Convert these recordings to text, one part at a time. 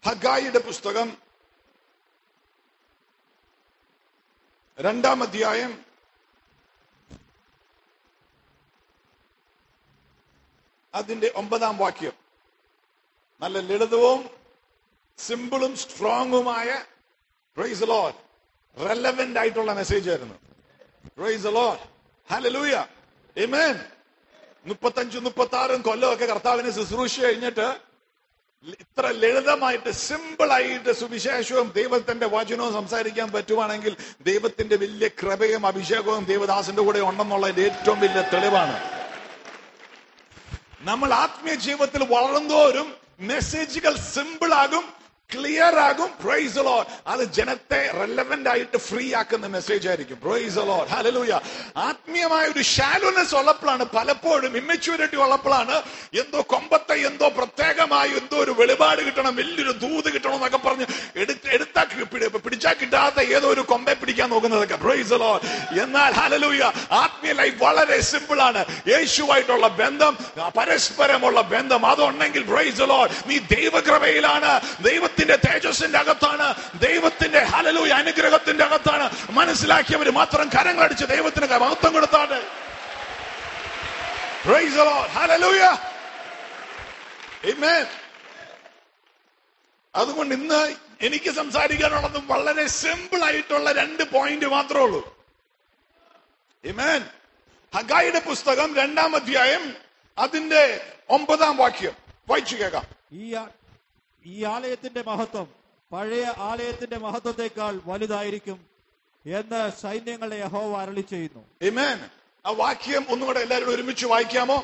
ഹഗായിയുടെ പുസ്തകം രണ്ടാം അധ്യായം അതിന്റെ ഒമ്പതാം വാക്യം നല്ല ലളിതവും സിമ്പിളും സ്ട്രോങ്ങുമായ പ്രൈസ് ലോഡ് റെലവെന്റ് ആയിട്ടുള്ള മെസ്സേജ് ആയിരുന്നു പ്രൈസ് ലോഡ് ഹല്ലേലൂയ ആമേൻ മുപ്പത്തഞ്ചും മുപ്പത്തി ആറും കൊല്ലമൊക്കെ കർത്താവിന് ശുശ്രൂഷ കഴിഞ്ഞിട്ട് ഇത്ര ലളിതമായിട്ട് സിമ്പിൾ ആയിട്ട് സുവിശേഷവും ദൈവത്തിന്റെ വചനവും സംസാരിക്കാൻ പറ്റുവാണെങ്കിൽ ദൈവത്തിന്റെ വലിയ കൃപയും അഭിഷേകവും ദൈവദാസന്റെ കൂടെ ഉണ്ടെന്നുള്ളതിന്റെ ഏറ്റവും വലിയ തെളിവാണ് നമ്മൾ ആത്മീയ ജീവിതത്തിൽ വളർന്നോരും മെസ്സേജുകൾ സിമ്പിൾ ആകും ക്ലിയർ ആകും പ്രൈസ് ലോഡ് അത് ജനത്തെ റെലവെന്റ് ആയിട്ട് ഫ്രീ ആക്കുന്ന മെസ്സേജ് ആയിരിക്കും പ്രൈസ് ലോഡ് ഹലലൂയ ആത്മീയമായ ഒരു ഷാലോനെസ് ഉള്ളപ്പോഴാണ് പലപ്പോഴും ഇമ്മച്യൂരിറ്റി ഉള്ളപ്പോഴാണ് എന്തോ കൊമ്പത്തെ എന്തോ പ്രത്യേകമായ എന്തോ ഒരു വെളിപാട് കിട്ടണം വലിയൊരു ദൂത് കിട്ടണം എന്നൊക്കെ പറഞ്ഞ് എടുത്ത് എടുത്താ കി- പിടി- പിടിച്ചാ കിട്ടാത്ത ഏതോ ഒരു കൊമ്പെ പിടിക്കാൻ നോക്കുന്നതൊക്കെ പ്രൈസ് ലോഡ് എന്നാൽ ഹലലൂയ ആത്മീയ ലൈഫ് വളരെ സിമ്പിൾ ആണ് യേശുവായിട്ടുള്ള ബന്ധം പരസ്പരമുള്ള ബന്ധം അതുണ്ടെങ്കിൽ പ്രൈസ് ലോഡ് നീ ദൈവകൃപയിലാണ് ദൈവത്തിന്റെ തേജസ്സിന്റെ അകത്താണ് ദൈവത്തിന്റെ ഹലലൂയ അനുഗ്രഹത്തിന്റെ അകത്താണ് മനസ്സിലാക്കിയവർ മാത്രം കരങ്ങളടിച്ച് ദൈവത്തിന് മഹത്വം കൊടുത്താണ് പ്രൈസ് ലോഡ് ഹലലൂയ Amen. അതുകൊണ്ട് ഇന്ന് എനിക്ക് സംസാരിക്കാനുള്ളത് വളരെ സിമ്പിൾ ആയിട്ടുള്ള രണ്ട് പോയിന്റ് മാത്രമേ ഉള്ളൂ Amen. ഹഗായിയുടെ പുസ്തകം രണ്ടാം അധ്യായം അതിന്റെ ഒമ്പതാം വാക്യം വായിച്ചു കേൾക്കാം ഈ ആ- ഈ ആലയത്തിന്റെ മഹത്വം പഴയ ആലയത്തിന്റെ മഹത്വത്തെക്കാൾ വലുതായിരിക്കും എന്ന് സൈന്യങ്ങളുടെ യഹോവ അരളി ചെയ്യുന്നു Amen. ആ വാക്യം ഒന്നുകൂടെ എല്ലാവരും ഒരുമിച്ച് വായിക്കാമോ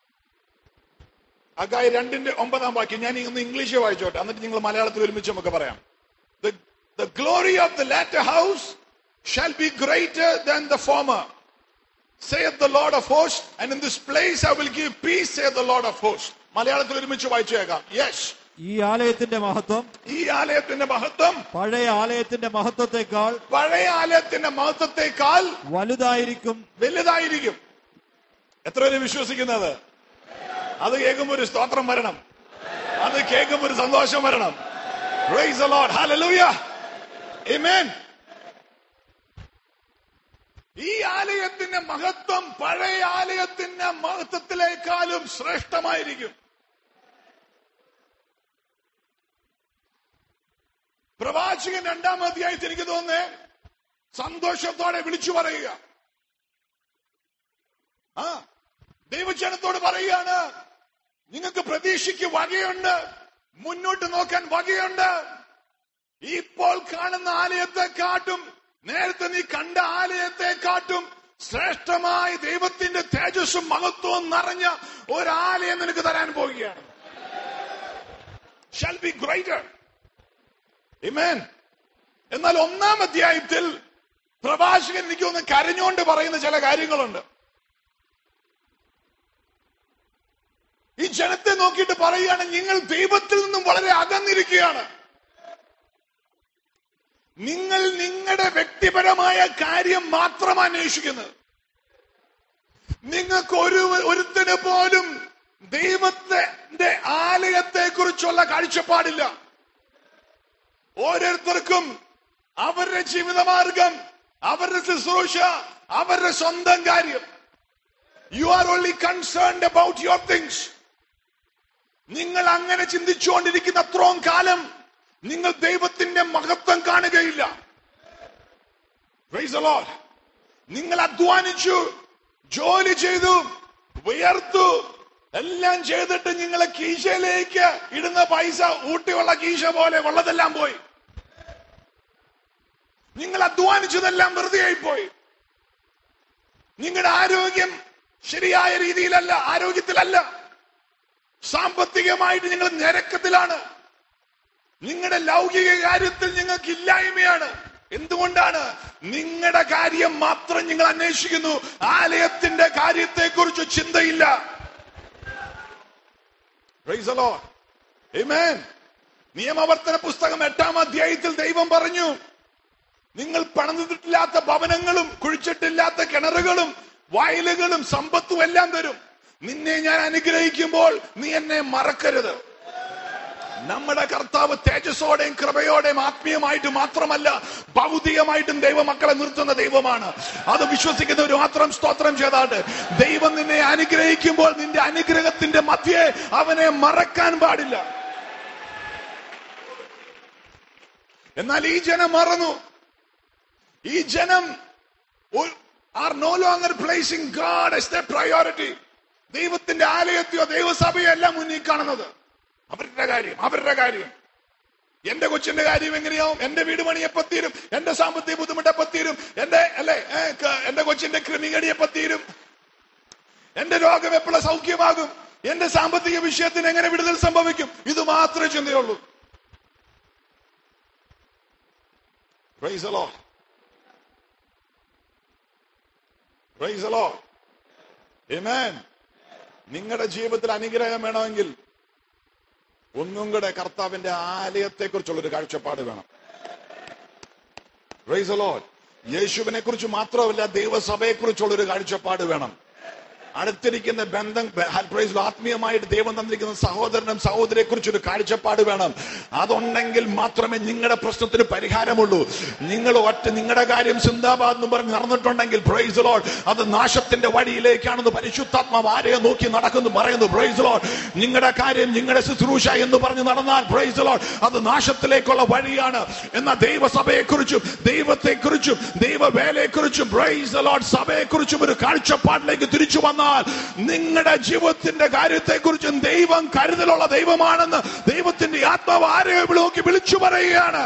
അഗായി രണ്ടിന്റെ ഒമ്പതാം വാക്യം ഞാൻ ഇന്ന് ഇംഗ്ലീഷ് വായിച്ചോട്ടെ എന്നിട്ട് നിങ്ങൾ മലയാളത്തിൽ ഒരുമിച്ച് നമുക്ക് പറയാം the glory of the latter house shall be greater than the former saith the Lord of hosts, and in this place I will give peace, saith the Lord of hosts. മലയാളത്തിൽ ഒരുമിച്ച് വായിച്ചു കേൾക്കാം യെസ് ഈ ആലയത്തിന്റെ മഹത്വം ഈ ആലയത്തിന്റെ മഹത്വം പഴയ ആലയത്തിന്റെ മഹത്വത്തെക്കാൾ പഴയ ആലയത്തിന്റെ മഹത്വത്തെക്കാൾ വലുതായിരിക്കും വലുതായിരിക്കും എത്ര പേര് വിശ്വസിക്കുന്നത് അത് കേൾക്കുമ്പോൾ ഒരു സ്തോത്രം വരണം അത് കേൾക്കുമ്പോൾ ഒരു സന്തോഷം വരണം Praise the Lord. Hallelujah. Amen. ഈ ആലയത്തിന്റെ മഹത്വം പഴയ ആലയത്തിന്റെ മഹത്വത്തിലേക്കാളും ശ്രേഷ്ഠമായിരിക്കും പ്രവാചകൻ രണ്ടാം അധ്യായത്തിൽ എനിക്ക് തോന്നുന്നേ സന്തോഷത്തോടെ വിളിച്ചു പറയുക ആ ദൈവജനത്തോട് പറയുകയാണ് നിങ്ങൾക്ക് പ്രതീക്ഷയ്ക്ക് വകയുണ്ട് മുന്നോട്ട് നോക്കാൻ വകയുണ്ട് ഇപ്പോൾ കാണുന്ന ആലയത്തെ കാട്ടും നേരത്തെ നീ കണ്ട ആലയത്തെ കാട്ടും ശ്രേഷ്ഠമായ ദൈവത്തിന്റെ തേജസ്സും മഹത്വവും നിറഞ്ഞ ഒരാലയം നിനക്ക് തരാൻ പോവുകയാണ് ഷാൽ ബി ഗ്രേറ്റർ Amen. എന്നാൽ ഒന്നാം അധ്യായത്തിൽ പ്രഭാഷകൻ എനിക്ക് ഒന്ന് കരഞ്ഞുകൊണ്ട് പറയുന്ന ചില കാര്യങ്ങളുണ്ട് ഈ ജനത്തെ നോക്കിയിട്ട് പറയുകയാണ് നിങ്ങൾ ദൈവത്തിൽ നിന്നും വളരെ അകന്നിരിക്കുകയാണ് നിങ്ങൾ നിങ്ങളുടെ വ്യക്തിപരമായ കാര്യം മാത്രം അന്വേഷിക്കുന്നത് നിങ്ങൾക്ക് ഒരു ഒരുത്തിന് പോലും ദൈവത്തിന്റെ ആലയത്തെ കുറിച്ചുള്ള കാഴ്ചപ്പാടില്ല ഓരോരുത്തർക്കും അവരുടെ ജീവിതമാർഗം അവരുടെ ശുശ്രൂഷ അവരുടെ സ്വന്തം കാര്യം you are only concerned about your things നിങ്ങൾ അങ്ങനെ ചിന്തിച്ചുകൊണ്ടിരിക്കുന്ന അത്രയും കാലം നിങ്ങൾ ദൈവത്തിന്റെ മഹത്വം കാണുകയില്ല Praise the Lord. നിങ്ങൾ അധ്വാനിച്ചു ജോലി ചെയ്തു ഉയർത്തു എല്ലാം ചെയ്തിട്ട് നിങ്ങളെ കീശയിലേക്ക് ഇടുന്ന പൈസ ഊട്ടിയുള്ള കീശ പോലെ ഉള്ളതെല്ലാം പോയി നിങ്ങൾ അധ്വാനിച്ചതെല്ലാം വെറുതെ ആയിപ്പോയി നിങ്ങളുടെ ആരോഗ്യം ശരിയായ രീതിയിലല്ല ആരോഗ്യത്തിലല്ല സാമ്പത്തികമായിട്ട് നിങ്ങൾ ഞരക്കത്തിലാണ് നിങ്ങളുടെ ലൗകിക കാര്യത്തിൽ നിങ്ങൾക്ക് ഇല്ലായ്മയാണ് എന്തുകൊണ്ടാണ് നിങ്ങളുടെ കാര്യം മാത്രം നിങ്ങൾ അന്വേഷിക്കുന്നു ആലയത്തിന്റെ കാര്യത്തെക്കുറിച്ച് ചിന്തയില്ല Praise the Lord. Amen. നിയമവർത്തന പുസ്തകം എട്ടാം അധ്യായത്തിൽ ദൈവം പറഞ്ഞു നിങ്ങൾ പണിതിട്ടില്ലാത്ത ഭവനങ്ങളും കുഴിച്ചിട്ടില്ലാത്ത കിണറുകളും വയലുകളും സമ്പത്തും എല്ലാം തരും നിന്നെ ഞാൻ അനുഗ്രഹിക്കുമ്പോൾ നീ എന്നെ മറക്കരുത് നമ്മുടെ കർത്താവ് തേജസ്സോടെയും കൃപയോടെയും ആത്മീയമായിട്ട് മാത്രമല്ല ഭൗതികമായിട്ടും ദൈവമക്കളെ നിർത്തുന്ന ദൈവമാണ് അത് വിശ്വസിക്കുന്നവർ മാത്രം സ്തോത്രം ചെയ്താട്ട് ദൈവം നിന്നെ അനുഗ്രഹിക്കുമ്പോൾ നിന്റെ അനുഗ്രഹത്തിന്റെ മധ്യേ അവനെ മറക്കാൻ പാടില്ല എന്നാൽ ഈ ജനം മറന്നു ഈ ജനം are no longer placing God as the priority ദൈവത്തിന്റെ ആലയത്തെയോ ദൈവസഭയോ എല്ലാം മുന്നിൽ കാണുന്നത് അവരുടെ കാര്യം അവരുടെ കാര്യം എന്റെ കൊച്ചിന്റെ കാര്യം എങ്ങനെയാവും എന്റെ വീട് പണിയെപ്പത്തീരും എന്റെ സാമ്പത്തിക ബുദ്ധിമുട്ടെപ്പത്തീരും എന്റെ അല്ലെ ഏ, ക- എന്റെ കൊച്ചിന്റെ ക്രിമികടിയെപ്പത്തീരും എന്റെ രോഗം എപ്പോഴും സൗഖ്യമാകും എന്റെ സാമ്പത്തിക വിഷയത്തിന് എങ്ങനെ വിടുതൽ സംഭവിക്കും ഇത് മാത്രമേ ചിന്തയുള്ളൂ Praise the Lord. Praise the Lord. Amen. നിങ്ങളുടെ ജീവിതത്തിൽ അനുഗ്രഹം വേണമെങ്കിൽ ഒന്നും കൂടെ കർത്താവിന്റെ ആലയത്തെ കുറിച്ചുള്ള ഒരു കാഴ്ചപ്പാട് വേണം Praise the Lord. യേശുവിനെ കുറിച്ച് മാത്രമല്ല ദൈവസഭയെ കുറിച്ചുള്ള ഒരു കാഴ്ചപ്പാട് വേണം അടുത്തിരിക്കുന്ന ബന്ധം praise the Lord, ആത്മീയമായിട്ട് ദൈവം തന്നിരിക്കുന്ന സഹോദരനും സഹോദരിയെ കുറിച്ച് ഒരു കാഴ്ചപ്പാട് വേണം അതുണ്ടെങ്കിൽ മാത്രമേ നിങ്ങളുടെ പ്രശ്നത്തിന് പരിഹാരമുള്ളൂ നിങ്ങൾ ഒറ്റ നിങ്ങളുടെ കാര്യം സിന്ദാബാദ് എന്ന് പറഞ്ഞ് നടന്നിട്ടുണ്ടെങ്കിൽ പ്രൈസ് ലോഡ് അത് നാശത്തിന്റെ വഴിയിലേക്കാണെന്ന് പരിശുദ്ധാത്മാവ് ആരെയോ നോക്കി നടക്കുന്നു പറയുന്നു പ്രൈസ് ലോഡ് നിങ്ങളുടെ കാര്യം നിങ്ങളുടെ ശുശ്രൂഷ എന്ന് പറഞ്ഞ് നടന്നാൽ പ്രൈസ് ലോഡ് അത് നാശത്തിലേക്കുള്ള വഴിയാണ് എന്നാൽ ദൈവസഭയെ കുറിച്ചും ദൈവത്തെ കുറിച്ചും ദൈവവേലയെ കുറിച്ചും പ്രൈസ് ലോഡ് സഭയെ കുറിച്ചും ഒരു കാഴ്ചപ്പാടിലേക്ക് തിരിച്ചു വന്നാൽ നിങ്ങളുടെ ജീവിതത്തിന്റെ കാര്യത്തെ കുറിച്ചും ദൈവം കരുതലുള്ള ദൈവമാണെന്ന് ദൈവത്തിന്റെ ആത്മാവ് ആരെയോ നോക്കി വിളിച്ചു പറയുകയാണ്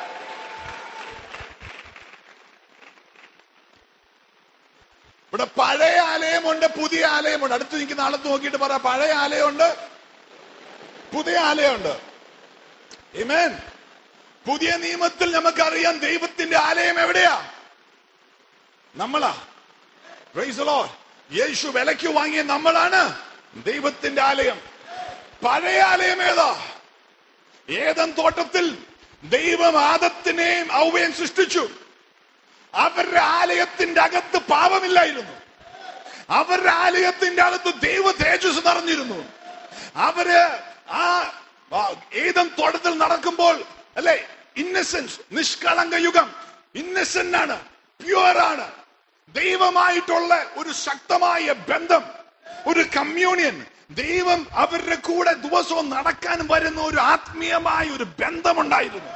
ഇവിടെ പഴയ ആലയമുണ്ട് പുതിയ ആലയമുണ്ട് അടുത്ത് നിൽക്കുന്ന ആളത്ത് നോക്കിയിട്ട് പറ പഴയ ആലയമുണ്ട് പുതിയ ആലയമുണ്ട് Amen. പുതിയ നിയമത്തിൽ നമുക്കറിയാം ദൈവത്തിന്റെ ആലയം എവിടെയാ നമ്മളാ Praise the Lord. യേശു വിലയ്ക്ക് വാങ്ങിയ നമ്മളാണ് ദൈവത്തിന്റെ ആലയം പഴയ ആലയം ഏതാ ഏതൻ തോട്ടത്തിൽ ദൈവം ആദത്തിനെയും ഔവയും സൃഷ്ടിച്ചു അവരുടെ ആലയത്തിന്റെ അകത്ത് പാപമില്ലായിരുന്നു അവരുടെ ആലയത്തിന്റെ അകത്ത് ദൈവ തേജസ് നിറഞ്ഞിരുന്നു അവര് ആ ആ ഏതൻ തോട്ടത്തിൽ നടക്കുമ്പോൾ അല്ലെ ഇന്നസെൻസ് നിഷ്കളങ്ക യുഗം ഇന്നസെന്റ് ആണ് പ്യുവർ ആണ് ദൈവമായിട്ടുള്ള ഒരു ശക്തമായ ബന്ധം ഒരു കമ്മ്യൂണിയൻ ദൈവം അവരുടെ കൂടെ ദിവസവും നടക്കാൻ വരുന്ന ഒരു ആത്മീയമായ ഒരു ബന്ധമുണ്ടായിരുന്നു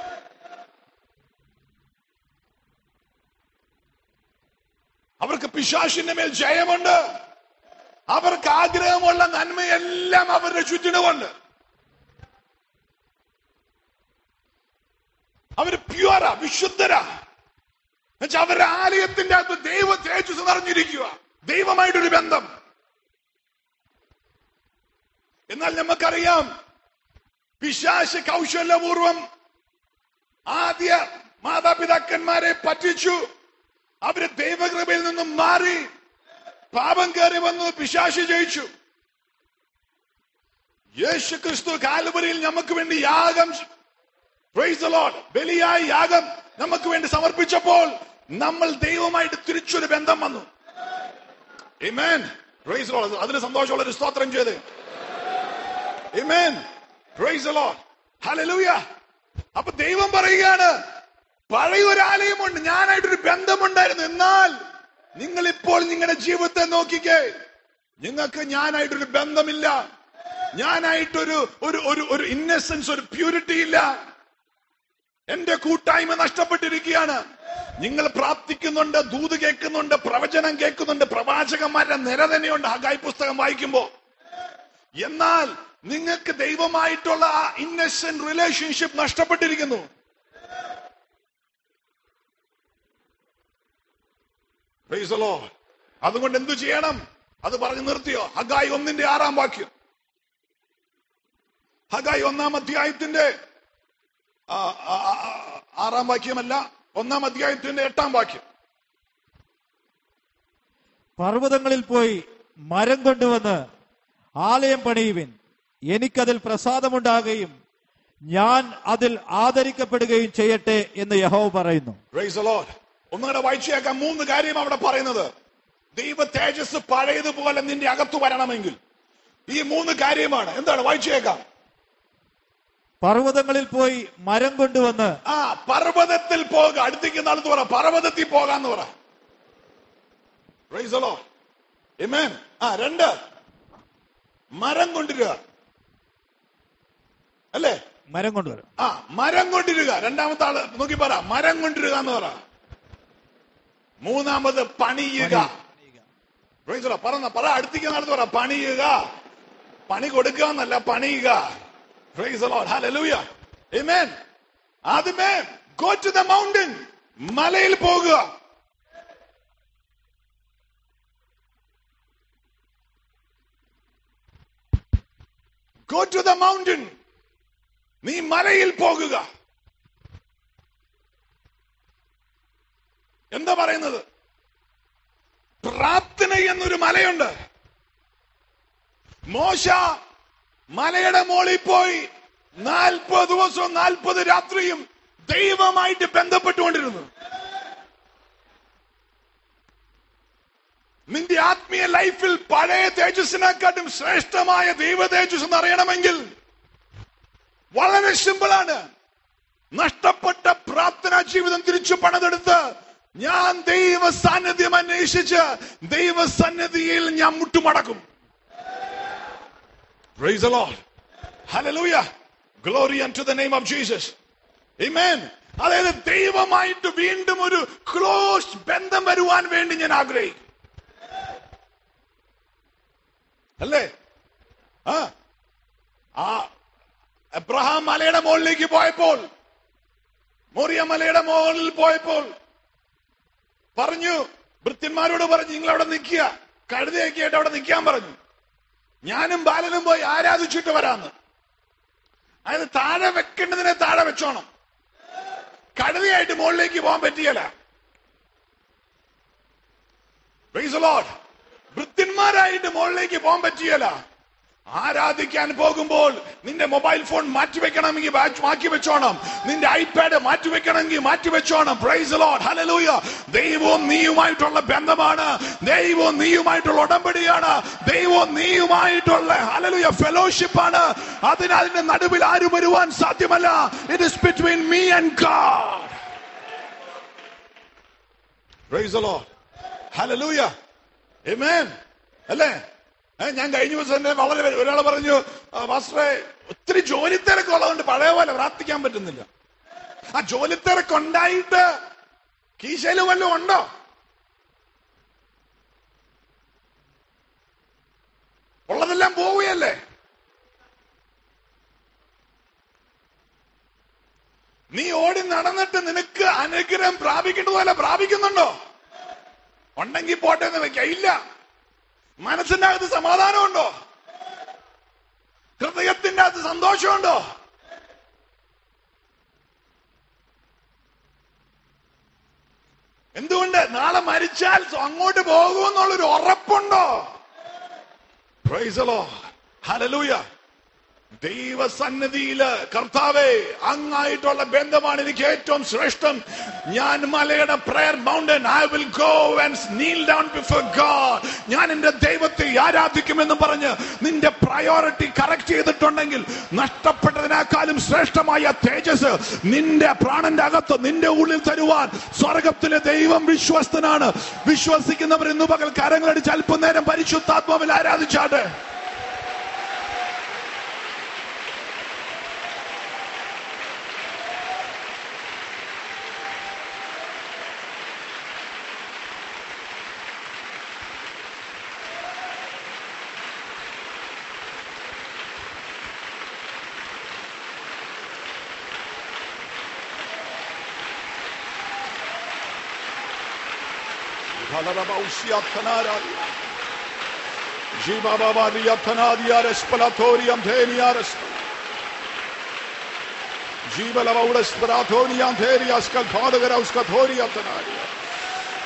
അവർക്ക് പിശാശിന്റെ മേൽ ജയമുണ്ട് അവർക്ക് ആഗ്രഹമുള്ള നന്മയെല്ലാം അവരുടെ ചുറ്റിനുമുണ്ട് അവര് പ്യുവറാ വിശുദ്ധരാ എന്നുവെച്ചാൽ അവരുടെ ആലയത്തിന്റെ അകത്ത് ദൈവ തേജസ് നിറഞ്ഞിരിക്കുക ദൈവമായിട്ടൊരു ബന്ധം എന്നാൽ നമുക്കറിയാം പിശാശ് കൗശലപൂർവം ആദ്യ മാതാപിതാക്കന്മാരെ പറ്റിച്ചു അവര് ദൈവകൃപയിൽ നിന്നും മാറി പാപം കയറി വന്നു പിശാശ് ജയിച്ചു യേശു ക്രിസ്തു കാലുവരിയിൽ നമുക്ക് വേണ്ടി യാഗം Praise the Lord. ബലിയായി യാഗം നമുക്ക് വേണ്ടി സമർപ്പിച്ചപ്പോൾ നമ്മൾ ദൈവമായിട്ട് തിരിച്ചൊരു ബന്ധം വന്നു Amen. Praise the Lord. അതിന് സന്തോഷമുള്ള ഒരു സ്തോത്രം ചെയ്ത് Amen. Praise the Lord. Hallelujah. അപ്പൊ ദൈവം പറയുകയാണ് പഴയ ഒരു ആലയമുണ്ട് ഞാനായിട്ടൊരു ബന്ധമുണ്ടായിരുന്നു എന്നാൽ നിങ്ങൾ ഇപ്പോൾ നിങ്ങളുടെ ജീവിതത്തെ നോക്കിക്കേ നിങ്ങൾക്ക് ഞാനായിട്ടൊരു ബന്ധമില്ല ഞാനായിട്ടൊരു ഒരു ഒരു ഒരു ഇന്നസെൻസ് ഒരു പ്യൂരിറ്റി ഇല്ല എന്റെ കൂട്ടായ്മ നഷ്ടപ്പെട്ടിരിക്കുകയാണ് നിങ്ങൾ പ്രാർത്ഥിക്കുന്നുണ്ട് ദൂത് കേൾക്കുന്നുണ്ട് പ്രവചനം കേൾക്കുന്നുണ്ട് പ്രവാചകന്മാരുടെ നിര തന്നെയുണ്ട് ഹഗായി പുസ്തകം വായിക്കുമ്പോ എന്നാൽ നിങ്ങൾക്ക് ദൈവമായിട്ടുള്ള ആ ഇന്നസെന്റ് റിലേഷൻഷിപ്പ് നഷ്ടപ്പെട്ടിരിക്കുന്നു Praise the Lord. അതുകൊണ്ട് എന്തു ചെയ്യണം അത് പറഞ്ഞു നിർത്തിയോ ഹഗായി ഒന്നിന്റെ ആറാം വാക്യം ഹഗായി ഒന്നാം അധ്യായത്തിന്റെ ആ, ആ, ആ, ആ, ആറാം വാക്യമല്ല ഒന്നാം അധ്യായത്തിന്റെ എട്ടാം വാക്യം പർവ്വതങ്ങളിൽ പോയി മരം കൊണ്ടുവന്ന് ആലയം പണിയുവിൻ എനിക്കതിൽ പ്രസാദമുണ്ടാകുകയും ഞാൻ അതിൽ ആദരിക്കപ്പെടുകയും ചെയ്യട്ടെ എന്ന് യഹോവ പറയുന്നു Praise the Lord. ഒന്നുകൂടെ വായിച്ചേക്കാം മൂന്ന് കാര്യം അവിടെ പറയുന്നത് ദൈവ തേജസ് പഴയതുപോലെ നിന്റെ അകത്ത് വരണമെങ്കിൽ ഈ മൂന്ന് കാര്യമാണ് എന്താണ് വായിച്ചേക്കാം പർവ്വതങ്ങളിൽ പോയി മരം കൊണ്ടുവന്ന് ആ പർവ്വതത്തിൽ പോകുക അടുത്തേക്ക് നാളത്ത് പറ പർവ്വതത്തിൽ പോകാന്ന് പറ Praise the Lord. Amen. ആ രണ്ട് മരം കൊണ്ടിരുക അല്ലേ മരം കൊണ്ടുവരും ആ മരം കൊണ്ടിരുക രണ്ടാമത്തെ ആള് നോക്കി പറ മരം കൊണ്ടിരുക എന്ന് പറ മൂന്നാമത് പണിയുക Praise the Lord. പറഞ്ഞ പറ അടുത്തേക്ക് നടത്ത് പറ പണിയുക പണി കൊടുക്കുക എന്നല്ല പണിയുക Praise the Lord. Hallelujah. Amen. ആദ്യമേ go to the mountain മലയിൽ പോകുക go to the mountain നീ മലയിൽ പോകുക എന്താ പറയുന്നത് പ്രാർത്ഥന എന്നൊരു മലയുണ്ട് മോശ മലയുടെ മോളിൽ പോയി നാൽപ്പത് ദിവസവും നാൽപ്പത് രാത്രിയും ദൈവമായിട്ട് ബന്ധപ്പെട്ടുകൊണ്ടിരുന്നു നിന്റെ ആത്മീയ ലൈഫിൽ പഴയ തേജസ്സിനെക്കാട്ടും ശ്രേഷ്ഠമായ ദൈവ തേജസ് എന്ന് അറിയണമെങ്കിൽ വളരെ സിമ്പിളാണ് നഷ്ടപ്പെട്ട പ്രാർത്ഥനാ ജീവിതം തിരിച്ചു പണിതെടുത്ത് ഞാൻ ദൈവ സാന്നിധ്യം അന്വേഷിച്ച് ദൈവ സന്നിധിയിൽ ഞാൻ മുട്ടുമടക്കും Praise the Lord. Hallelujah. Glory unto the name of Jesus. Amen. അതായത് ദൈവമായിട്ട് വീണ്ടും ഒരു ക്ലോസ് ബന്ധം വരുവാൻ വേണ്ടി ഞാൻ ആഗ്രഹിക്കും അല്ലേ ആ ആ എബ്രഹാം മലയുടെ മുകളിലേക്ക് പോയപ്പോൾ മോറിയ മലയുടെ മുകളിൽ പോയപ്പോൾ പറഞ്ഞു ഭൃത്യന്മാരോട് പറഞ്ഞു നിങ്ങൾ അവിടെ നിൽക്കുക കഴുതയൊക്കെ ആയിട്ട് അവിടെ നിൽക്കാൻ പറഞ്ഞു ഞാനും ബാലനും പോയി ആരാധിച്ചിട്ട് വരാന്ന് അതായത് താഴെ വെക്കേണ്ടതിനെ താഴെ വെച്ചോണം കഴുതയായിട്ട് മുകളിലേക്ക് പോകാൻ പറ്റിയല്ല Praise the Lord. വൃത്യന്മാരായിട്ട് മുകളിലേക്ക് പോകാൻ പറ്റിയല്ല ആരാധിക്കാൻ പോകുമ്പോൾ നിന്റെ മൊബൈൽ ഫോൺ മാറ്റിവെക്കണമെങ്കിൽ മാറ്റി- മാറ്റി വെച്ചോണം നിന്റെ ഐപാഡ് മാറ്റിവെക്കണമെങ്കിൽ മാറ്റി വെച്ചോണം പ്രൈസ് ലോഡ് ഹലലൂയ ദൈവവും നീയുമായിട്ടുള്ള ബന്ധമാണ് ദൈവവും നീയുമായിട്ടുള്ള ഉടമ്പടിയാണ് ദൈവവും നീയുമായിട്ടുള്ള ഹലലൂയ ഫെലോഷിപ്പ് ആണ് അതിന് അതിന്റെ നടുവിൽ ആരും വരുവാൻ സാധ്യമല്ല it is between me and God praise the Lord. Hallelujah. Amen. അല്ലേ ഏ, ഞാൻ കഴിഞ്ഞ ദിവസം തന്നെ വളരെ ഒരാൾ പറഞ്ഞു "ആ, പാസ്റ്ററെ ഒത്തിരി ജോലി തിരക്കുള്ളതുകൊണ്ട് പഴയ പോലെ പ്രാർത്ഥിക്കാൻ പറ്റുന്നില്ല ആ ജോലി തിരക്കുണ്ടായിട്ട് കീശയില് വല്ലതും ഉണ്ടോ ഉള്ളതെല്ലാം പോവുകയല്ലേ നീ ഓടി നടന്നിട്ട് നിനക്ക് അനുഗ്രഹം പ്രാപിക്കേണ്ടതുപോലെ പ്രാപിക്കുന്നുണ്ടോ ഉണ്ടെങ്കിൽ പോട്ടെ എന്ന് വെക്ക ഇല്ല മനസ്സിന്റെ അകത്ത് സമാധാനമുണ്ടോ ഹൃദയത്തിന്റെ അകത്ത് സന്തോഷമുണ്ടോ എന്തുകൊണ്ട് നാളെ മരിച്ചാൽ അങ്ങോട്ട് പോകുമെന്നുള്ളൊരു ഉറപ്പുണ്ടോ Praise the Lord. Hallelujah. ദൈവസന്നിധിയില് കർത്താവേ അങ്ങായിട്ടുള്ള ബന്ധമാണ് എനിക്ക് ഏറ്റവും ശ്രേഷ്ഠം ഞാൻ മലയുടെ prayer mountain I will go and kneel down before God ഞാൻ എന്റെ ദൈവത്തെ ആരാധിക്കുമെന്ന് പറഞ്ഞ് നിന്റെ പ്രയോറിറ്റി കറക്റ്റ് ചെയ്തിട്ടുണ്ടെങ്കിൽ നഷ്ടപ്പെട്ടതിനേക്കാളും ശ്രേഷ്ഠമായ തേജസ് നിന്റെ പ്രാണന്റെ അകത്ത് നിന്റെ ഉള്ളിൽ തരുവാൻ സ്വർഗത്തിലെ ദൈവം വിശ്വസ്തനാണ് വിശ്വസിക്കുന്നവർ ഇന്ന് പകൽ കരങ്ങളടിച്ച് അല്പനേരം പരിശുദ്ധാത്മാവിൽ ആരാധിച്ചാട്ടെ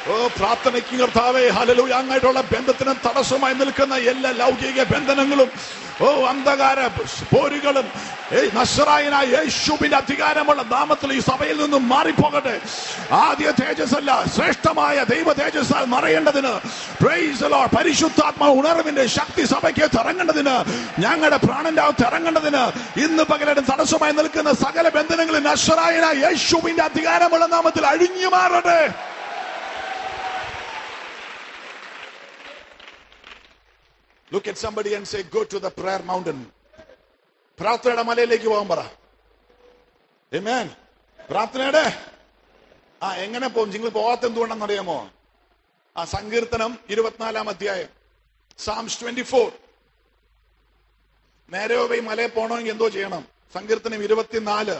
ഓ പ്രാർത്ഥനയ്ക്ക് കർത്താവേ ഹലലൂയ അങ്ങായിട്ടുള്ള ബന്ധത്തിന് തടസ്സമായി നിൽക്കുന്ന എല്ലാ ലൗകിക ബന്ധനങ്ങളും ഓ അന്ധകാര പോരുകളും ഏയ് നസ്രായനായ യേശുവിന്റെ അധികാരമുള്ള നാമത്തിൽ ഈ സഭയിൽ നിന്നും മാറിപ്പോകട്ടെ ആദ്യ തേജസ് അല്ല ശ്രേഷ്ഠമായ ദൈവ തേജസ്സാൽ മറയേണ്ടതിന് Praise the Lord. പരിശുദ്ധാത്മ ഉണർവിന്റെ ശക്തി സഭയ്ക്ക് ഇറങ്ങേണ്ടതിന് ഞങ്ങളുടെ പ്രാണന്റെ അകത്ത് ഇറങ്ങേണ്ടതിന് ഇന്ന് പകലും തടസ്സമായി നിൽക്കുന്ന സകല ബന്ധനങ്ങളും നസ്രായന യേശുവിന്റെ അധികാരമുള്ള നാമത്തിൽ അഴിഞ്ഞു മാറട്ടെ Look at somebody and say, Go to the prayer mountain. പ്രാർത്ഥനയുടെ മലയിലേക്ക് പോകാൻ പറ Amen. പ്രാർത്ഥനയുടെ ആ എങ്ങനെ പോകും നിങ്ങൾ പോകാത്ത എന്തുകൊണ്ടെന്ന് അറിയാമോ ആ സങ്കീർത്തനം ഇരുപത്തിനാലാം അധ്യായം സാംസ് ട്വന്റി ഫോർ നേരെ പോയി മലയിൽ പോകണമെങ്കിൽ എന്തോ ചെയ്യണം സങ്കീർത്തനം ഇരുപത്തിനാല്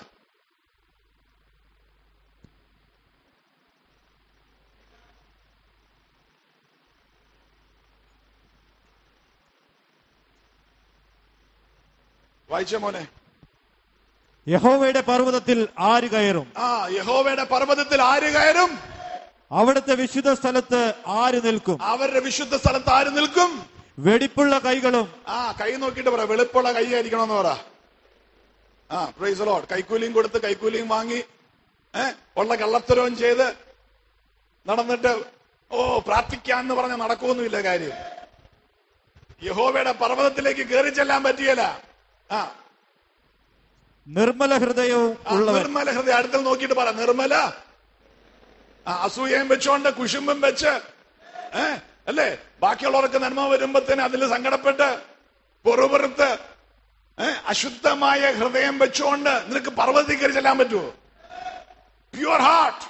വായിച്ച മോനെ യഹോവയുടെ പർവ്വതത്തിൽ ആര് കയറും ആ യഹോവയുടെ പർവ്വതത്തിൽ ആര് കയറും അവിടുത്തെ വിശുദ്ധ സ്ഥലത്ത് ആര് നിൽക്കും അവരുടെ വിശുദ്ധ സ്ഥലത്ത് ആര് നിൽക്കും വെടിപ്പുള്ള കൈകളും ആ കൈ നോക്കിയിട്ട് പറ വെളുപ്പുള്ള കൈ ആയിരിക്കണമെന്ന് പറ ആ പ്രൈസ് ലോഡ് കൈക്കൂലിയും കൊടുത്ത് കൈക്കൂലിയും വാങ്ങി ഏ ഉള്ള കള്ളത്തരവും ചെയ്ത് നടന്നിട്ട് ഓ പ്രാർത്ഥിക്കാന്ന് പറഞ്ഞ നടക്കുമൊന്നുമില്ല കാര്യം യഹോവയുടെ പർവ്വതത്തിലേക്ക് കയറി ചെല്ലാൻ പറ്റിയല്ല ആ നിർമ്മല ഹൃദയവും ആ, ഉള്ളവൻ നിർമ്മല ഹൃദയം അടുത്ത നോക്കിയിട്ട് പറ നിർമ്മല ആ, അസൂയയും വെച്ചോണ്ട് കുശുമ്പും വെച്ച് ഏ അല്ലേ ബാക്കിയുള്ളവർക്ക് നന്മ വരുമ്പത്തിന് അതിൽ സങ്കടപ്പെട്ട് പൊറുപുറത്ത് ഏ അശുദ്ധമായ ഹൃദയം വെച്ചുകൊണ്ട് നിനക്ക് പർവ്വതത്തിൽ കയറി ചെല്ലാൻ പറ്റുമോ പ്യുവർ ഹാർട്ട്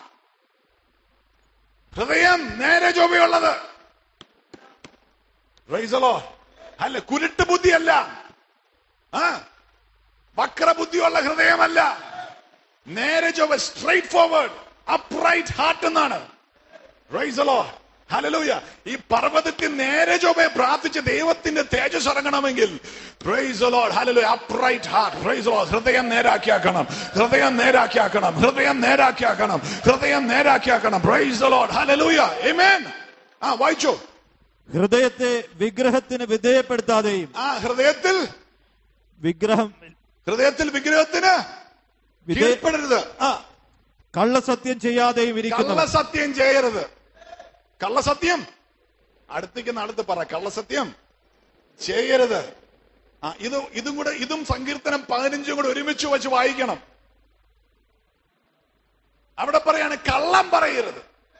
ഹൃദയം നേരെ ചൊവ്വയുള്ളത് Praise the Lord. അല്ല കുരുട്ട് ബുദ്ധിയല്ല ആ വക്രബുദ്ധിയുള്ള ഹൃദയമല്ല നേരെ ചൊവ്വ സ്ട്രൈറ്റ് ഫോർവേഡ് അപ്രൈറ്റ് ഹാർട്ട് എന്നാണ് Praise the Lord. Hallelujah. ഈ പർവ്വതത്തിൽ നേരെ ചൊവ്വെ പ്രാർത്ഥിച്ച് ദൈവത്തിന്റെ തേജസ് ഇറങ്ങണമെങ്കിൽ praise the Lord. Hallelujah. upright heart. Praise the Lord. ഹൃദയം നേരാക്കിയാക്കണം ഹൃദയം നേരാക്കിയാക്കണം ഹൃദയം നേരാക്കിയാക്കണം ഹൃദയം നേരാക്കിയാക്കണം praise the Lord. Hallelujah. Amen. ആ വായിച്ചോ ഹൃദയത്തെ വിഗ്രഹത്തിന് വിധേയപ്പെടുത്താതെയും ആ ഹൃദയത്തിൽ വിഗ്രഹം ഹൃദയത്തിൽ വിഗ്രഹത്തിന് വിധേ കീഴ്പ്പെടരുത് ആ കള്ളസത്യം ചെയ്യാതെയും ഇരിക്കുന്നു കള്ളസത്യം ചെയ്യരുത് കള്ളസത്യം അടുത്തേക്ക് അടുത്ത് പറ കള്ളസത്യം ചെയ്യരുത് ആ ഇത് ഇതും കൂടെ ഇതും സങ്കീർത്തനം പതിനഞ്ചും കൂടെ ഒരുമിച്ച് വെച്ച് വായിക്കണം അവിടെ പറയാണ് കള്ളം പറയരുത്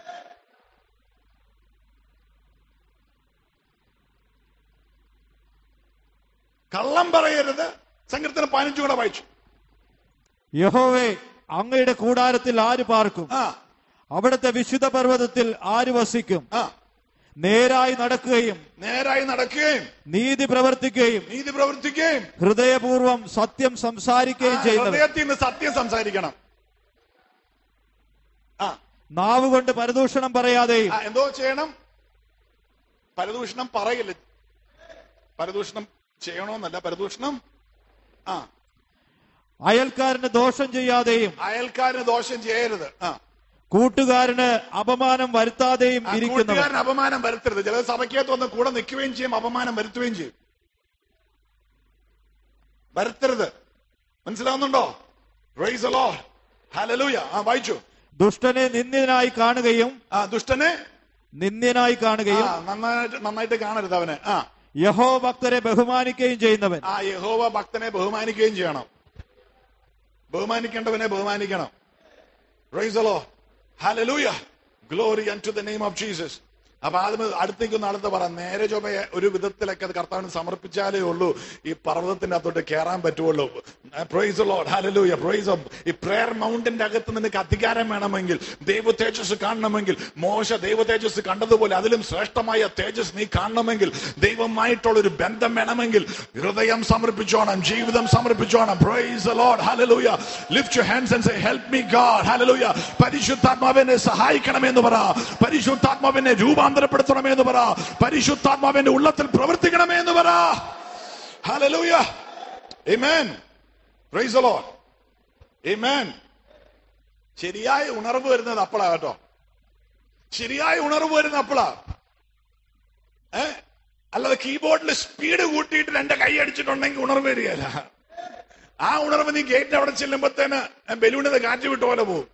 കള്ളം പറയരുത് സങ്കീർത്തനം പതിനഞ്ചും കൂടെ വായിച്ചു യഹോവേ അങ്ങയുടെ കൂടാരത്തിൽ ആര് പാർക്കും ആ അവിടുത്തെ വിശുദ്ധ പർവ്വതത്തിൽ ആര് വസിക്കും ആ നേരായി നടക്കുകയും നേരായി നടക്കുകയും നീതി പ്രവർത്തിക്കുകയും നീതി പ്രവർത്തിക്കുകയും ഹൃദയപൂർവം സത്യം സംസാരിക്കുകയും ആ, ചെയ്യുന്നവൻ ഹൃദയത്തിൽ നിന്ന് സത്യം സംസാരിക്കണം ആ നാവ് കൊണ്ട് പരദൂഷണം പറയാതെയും ആ, എന്തോ ചെയ്യണം പരദൂഷണം പറയില്ല പരദൂഷണം ചെയ്യണമെന്നല്ല പരദൂഷണം ആ അയൽക്കാരന് ദോഷം ചെയ്യാതെയും അയൽക്കാരന് ദോഷം ചെയ്യരുത് ആ കൂട്ടുകാരന് അപമാനം വരുത്താതെയും ആ, ഇരിക്കുന്നവൻ കൂട്ടുകാരന് അപമാനം വരുത്തരുത് ചില സഭയ്ക്കകത്ത് വന്ന് കൂടെ നിൽക്കുകയും ചെയ്യും അപമാനം വരുത്തുകയും ചെയ്യും വരുത്തരുത് മനസ്സിലാവുന്നുണ്ടോ റൈസ് അലോ ഹലലൂയ ആ വായിച്ചു ദുഷ്ടനെ നിന്ദ്യനായി കാണുകയും ആ ദുഷ്ടനെ നിന്ദ്യനായി ആ കാണുകയും നന്നായിട്ട് നന്നായിട്ട് കാണരുത് അവനെ ആ യഹോ ഭക്തരെ ബഹുമാനിക്കുകയും ചെയ്യുന്നവൻ ആ യഹോവ ഭക്തനെ ബഹുമാനിക്കുകയും ചെയ്യണം ബഹുമാനിക്കേണ്ടവനെ ബഹുമാനിക്കണം Praise the Lord. Hallelujah. Glory unto the name of Jesus. അപ്പൊ ആദ്യം അടുത്തേക്ക് ഒന്ന് അടുത്ത് പറ നേരെ ചൊവ്വയെ ഒരു വിധത്തിലൊക്കെ അത് കർത്താവിന് സമർപ്പിച്ചാലേ ഉള്ളൂ ഈ പർവ്വതത്തിന്റെ അകത്തോട്ട് കയറാൻ പറ്റുള്ളൂ പ്രൈസ് ലോഡ് ഹലലൂയ പ്രൈസ് ഈ പ്രേയർ മൗണ്ടിന്റെ അകത്ത് നിനക്ക് അധികാരം വേണമെങ്കിൽ ദൈവ തേജസ് കാണണമെങ്കിൽ മോശ ദൈവ തേജസ് കണ്ടതുപോലെ അതിലും ശ്രേഷ്ഠമായ തേജസ് നീ കാണണമെങ്കിൽ ദൈവമായിട്ടുള്ള ഒരു ബന്ധം വേണമെങ്കിൽ ഹൃദയം സമർപ്പിച്ചോണം ജീവിതം സമർപ്പിച്ചോണം praise Lord hallelujah lift your hands and say help me God hallelujah പരിശുദ്ധാത്മാവിനെ സഹായിക്കണമെന്ന് പറ പരിശുദ്ധാത്മാവിനെ രൂപാന്തരപ്പെടുത്തണമേ എന്ന് പറ പരിശുദ്ധാത്മാവിന്റെ ഉള്ളത്തിൽ പ്രവർത്തിക്കണമേ എന്ന് പറ ഹലലൂയ Amen. Praise the Lord. Amen. ശരിയായ ഉണർവ് വരുന്നത് അപ്പോഴാ കേട്ടോ ശരിയായ ഉണർവ് വരുന്ന അപ്പളാ ഏ അല്ലാതെ കീബോർഡിൽ സ്പീഡ് കൂട്ടിയിട്ട് രണ്ട് കൈ അടിച്ചിട്ടുണ്ടെങ്കിൽ ഉണർവ് വരികയല്ല ആ ഉണർവ് നീ ഗേറ്റ് അവിടെ ചെല്ലുമ്പോഴത്തേന് ബലൂണിന്ന് കാറ്റ് വിട്ട പോലെ പോകും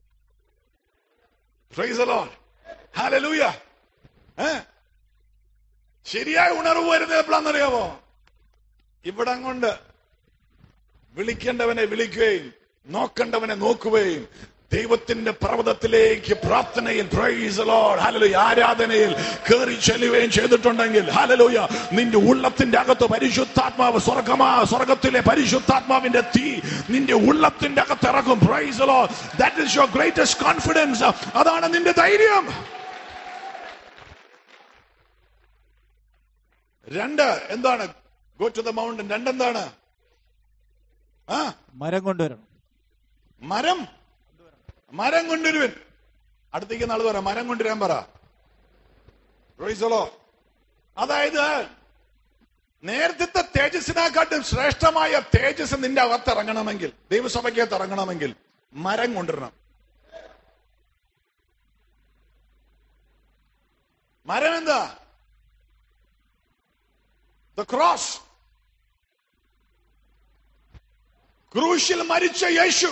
Praise the Lord. Hallelujah. ഏ ശരിയായ ഉണർവ് വരുന്നത് എപ്പോഴാണെന്നറിയാമോ ഇവിടം കൊണ്ട് വിളിക്കേണ്ടവനെ വിളിക്കുകയും നോക്കേണ്ടവനെ നോക്കുകയും ദൈവത്തിന്റെ പർവ്വതത്തിലേക്ക് പ്രാർത്ഥനയിൽ പ്രൈസ് ലോഡ് ഹലലുയ ആരാധനയിൽ കയറി ചെല്ലുകയും ചെയ്തിട്ടുണ്ടെങ്കിൽ ഹലലുയ നിന്റെ ഉള്ളത്തിന്റെ അകത്ത് പരിശുദ്ധാത്മാവ് സ്വർഗമാ സ്വർഗത്തിലെ പരിശുദ്ധാത്മാവിന്റെ തീ നിന്റെ ഉള്ളത്തിന്റെ അകത്ത് ഇറക്കും praise Lord that is your greatest confidence അതാണ് നിന്റെ ധൈര്യം രണ്ട് എന്താണ് ഗോ ടു ദ മൗണ്ടൻ രണ്ടെന്താണ് ആ മരം കൊണ്ടുവരണം മരം മരം കൊണ്ടുവരുവൻ അടുത്തേക്ക് നാൾ പറ മരം കൊണ്ടുവരാൻ പറ റോയിസോളോ അതായത് നേരത്തെ തേജസ്സിനെക്കാട്ടും ശ്രേഷ്ഠമായ തേജസ് നിന്റെ അകത്ത് ഇറങ്ങണമെങ്കിൽ ദൈവസഭയ്ക്കകത്ത് ഇറങ്ങണമെങ്കിൽ മരം കൊണ്ടുവരണം മരം എന്താ ദ ക്രോസ് ക്രൂശിൽ മരിച്ച യേശു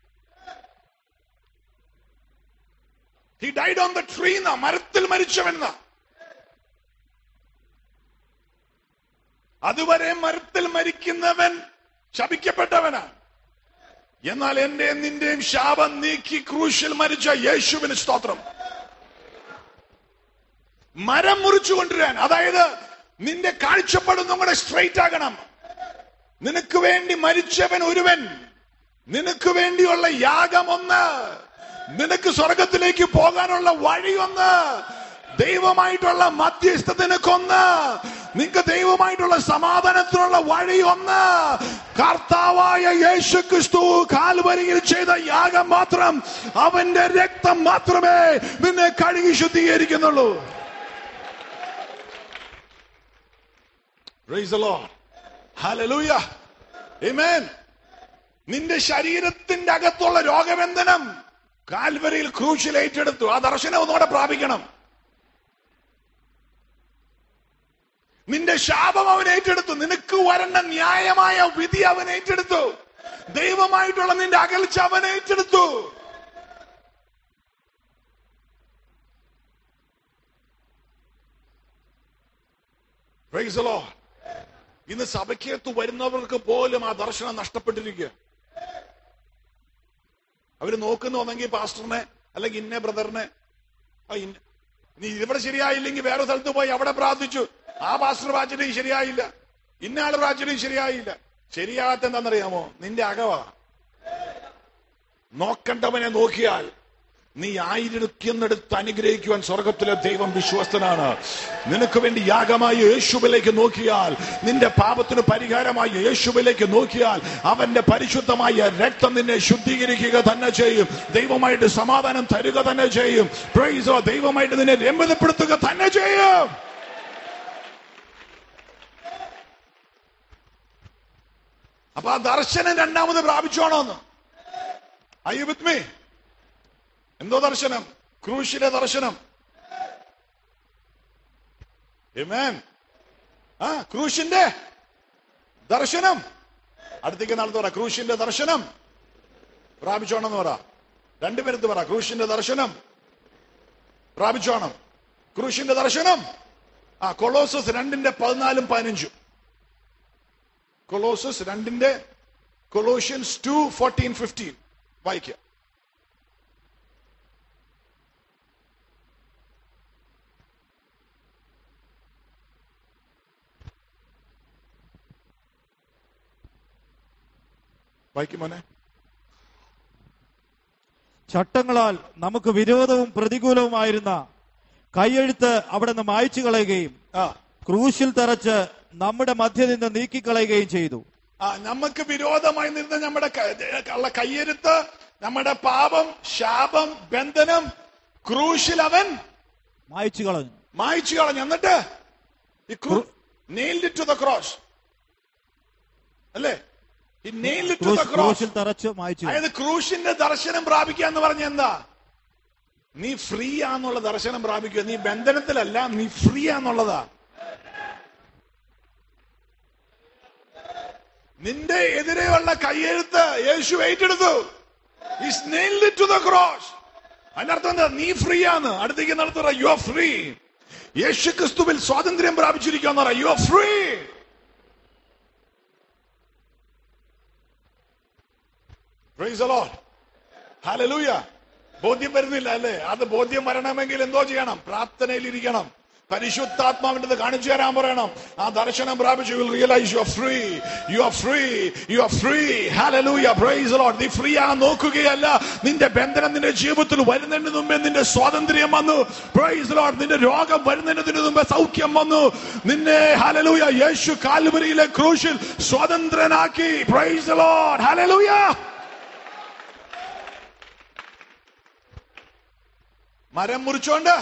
he died on the tree എന്ന മരത്തിൽ മരിച്ചവെന്ന അതുവരെ മരത്തിൽ മരിക്കുന്നവൻ ശപിക്കപ്പെട്ടവനാണ് എന്നാൽ എന്റെ നിന്റെയും ശാപം നീക്കി ക്രൂശിൽ മരിച്ച യേശുവിന് സ്തോത്രം മരം മുറിച്ചു കൊണ്ടുവരാൻ അതായത് നിന്റെ കാഴ്ചപ്പാടും കൂടെ സ്ട്രെയിറ്റ് ആകണം നിനക്ക് വേണ്ടി മരിച്ചവൻ ഒരുവൻ നിനക്ക് വേണ്ടിയുള്ള യാഗം ഒന്ന് നിനക്ക് സ്വർഗത്തിലേക്ക് പോകാനുള്ള വഴി ഒന്ന് ദൈവമായിട്ടുള്ള മധ്യസ്ഥ നിനക്കൊന്ന് നിനക്ക് ദൈവമായിട്ടുള്ള സമാധാനത്തിനുള്ള വഴി ഒന്ന് കർത്താവായ യേശു ക്രിസ്തു കാൽവരിയിൽ ചെയ്ത യാഗം മാത്രം അവന്റെ രക്തം മാത്രമേ നിന്നെ കഴുകി ശുദ്ധീകരിക്കുന്നുള്ളൂ Praise the Lord. Hallelujah. Amen. നിന്റെ ശരീരത്തിന്റെ അകത്തുള്ള രോഗബന്ധനം കാൽവരിയിൽ ക്രൂശിൽ ഏറ്റെടുത്തു ആ ദർശനം ഒന്നുകൂടെ പ്രാപിക്കണം നിന്റെ ശാപം അവൻ ഏറ്റെടുത്തു നിനക്ക് വരേണ്ട ന്യായമായ വിധി അവൻ ഏറ്റെടുത്തു ദൈവമായിട്ടുള്ള നിന്റെ അകൽച്ച അവൻ ഏറ്റെടുത്തു Praise the Lord. ഇന്ന് സഭയ്ക്കകത്ത് വരുന്നവർക്ക് പോലും ആ ദർശനം നഷ്ടപ്പെട്ടിരിക്കുക അവര് നോക്കുന്നു ഒന്നെങ്കിൽ പാസ്റ്ററിനെ അല്ലെങ്കിൽ ഇന്ന ബ്രദറിനെ ആ ഇന്ന- നീ ഇവിടെ ശരിയായില്ലെങ്കിൽ വേറെ സ്ഥലത്ത് പോയി അവിടെ പ്രാർത്ഥിച്ചു ആ പാസ്റ്റർ പ്രാർത്ഥിച്ചിട്ട് ശരിയായില്ല ഇന്ന ആള് പ്രാർത്ഥിച്ചിട്ട് ശരിയായില്ല ശരിയാകാത്ത എന്താണെന്നറിയാമോ നിന്റെ അകവാ നോക്കണ്ടവനെ നോക്കിയാൽ നീ ആയിരത്തിയൊന്നെടുത്ത് അനുഗ്രഹിക്കുവാൻ സ്വർഗത്തിലെ ദൈവം വിശ്വസ്തനാണ് നിനക്ക് വേണ്ടി യാഗമായ യേശുവിലേക്ക് നോക്കിയാൽ നിന്റെ പാപത്തിന് പരിഹാരമായ യേശുവിലേക്ക് നോക്കിയാൽ അവന്റെ പരിശുദ്ധമായ രക്തം നിന്നെ ശുദ്ധീകരിക്കുക തന്നെ ചെയ്യും ദൈവമായിട്ട് സമാധാനം തരുക തന്നെ ചെയ്യും പ്രൈസോ ദൈവമായിട്ട് നിന്നെ രമ്യതപ്പെടുത്തുക തന്നെ ചെയ്യും അപ്പൊ ആ ദർശനം രണ്ടാമത് പ്രാപിച്ചോണോന്ന് ഐ വിത്ത് മീ എന്തോ ദർശനം ക്രൂശിലെ ദർശനം Amen. ആ ക്രൂശിന്റെ ദർശനം അടുത്തേക്ക് നാളത്തെ പറ ക്രൂശിന്റെ ദർശനം പ്രാപിച്ചോണെന്ന് പറ രണ്ടുപേരത്ത് പറ ക്രൂശിന്റെ ദർശനം പ്രാപിച്ചോണം ക്രൂശിന്റെ ദർശനം ആ കൊളോസസ് രണ്ടിന്റെ പതിനാലും പതിനഞ്ചും കൊളോസസ് രണ്ടിന്റെ കൊളോഷ്യൻസ് ടു ഫോർട്ടീൻ ഫിഫ്റ്റീൻ വായിക്കുക വായിക്കും മോനെ ചട്ടങ്ങളാൽ നമുക്ക് വിരോധവും പ്രതികൂലവുമായിരുന്ന കൈയെഴുത്ത് അവിടെ നിന്ന് മായ്ച്ചു കളയുകയും ആ ക്രൂശിൽ തറച്ച് നമ്മുടെ മധ്യ നിന്ന് നീക്കിക്കളയുകയും ചെയ്തു ആ നമുക്ക് വിരോധമായി നിന്ന നമ്മുടെ ക- ഉള്ള കയ്യെരുത്ത് നമ്മുടെ പാപം ശാപം ബന്ധനം ക്രൂശിൽ അവൻ മായ്ച്ചു കളഞ്ഞു മായിച്ചു കളഞ്ഞു എന്നിട്ട് നെയിൽഡ് ടു ദ ക്രോസ് അല്ലേ ഈ നെയിൽഡ് ടു ദ ക്രൂശ്- ക്രോസ് ക്രൂശിൽ തറച്ച് മായ്ച്ചു കളഞ്ഞു. അതായത് ക്രൂശിന്റെ ദർശനം പ്രാപിക്കുക എന്ന് പറഞ്ഞ എന്താ നീ ഫ്രീ ആന്നുള്ള ദർശനം പ്രാപിക്കുക നീ ബന്ധനത്തിലല്ല നീ ഫ്രീ ആന്നുള്ളതാ നിന്റെ എതിരെയുള്ള കയ്യെഴുത്ത് യേശു ഏറ്റെടുത്തു He's nailed it to the cross. അതിനർത്ഥം എന്താ നീ ഫ്രീ ആണ് അടുത്തേക്ക് നടത്തുക യു ആർ ഫ്രീ യേശു ക്രിസ്തുവിൽ സ്വാതന്ത്ര്യം പ്രാപിച്ചിരിക്കുക you are free Praise the Lord. Hallelujah. ബോധ്യം വരുന്നില്ല അല്ലേ അത് ബോധ്യം വരണമെങ്കിൽ എന്തോ ചെയ്യണം പ്രാർത്ഥനയിൽ ഇരിക്കണം പരിശുദ്ധാത്മാവിന്റെ കാണിച്ചു തരാൻ പറയണം ആ ദർശനം പ്രാപിച്ചു will realise you are free you are free you are free hallelujah praise Lord നീ ഫ്രീ ആ നോക്കുകയല്ല നിന്റെ ബന്ധനം നിന്റെ ജീവിതത്തിൽ വരുന്നതിന് മുമ്പേ നിന്റെ സ്വാതന്ത്ര്യം വന്നു പ്രൈസ് ലോർഡ് നിന്റെ രോഗം വരുന്നതിന് മുമ്പേ സൗഖ്യം വന്നു നിന്നെ ഹാലലൂയ യേശു കാൽവരിയിലെ ക്രൂശിൽ സ്വതന്ത്രനാക്കി പ്രൈസ് ലോർഡ് ഹാലലൂയ മരം മുറിച്ചോണ്ട്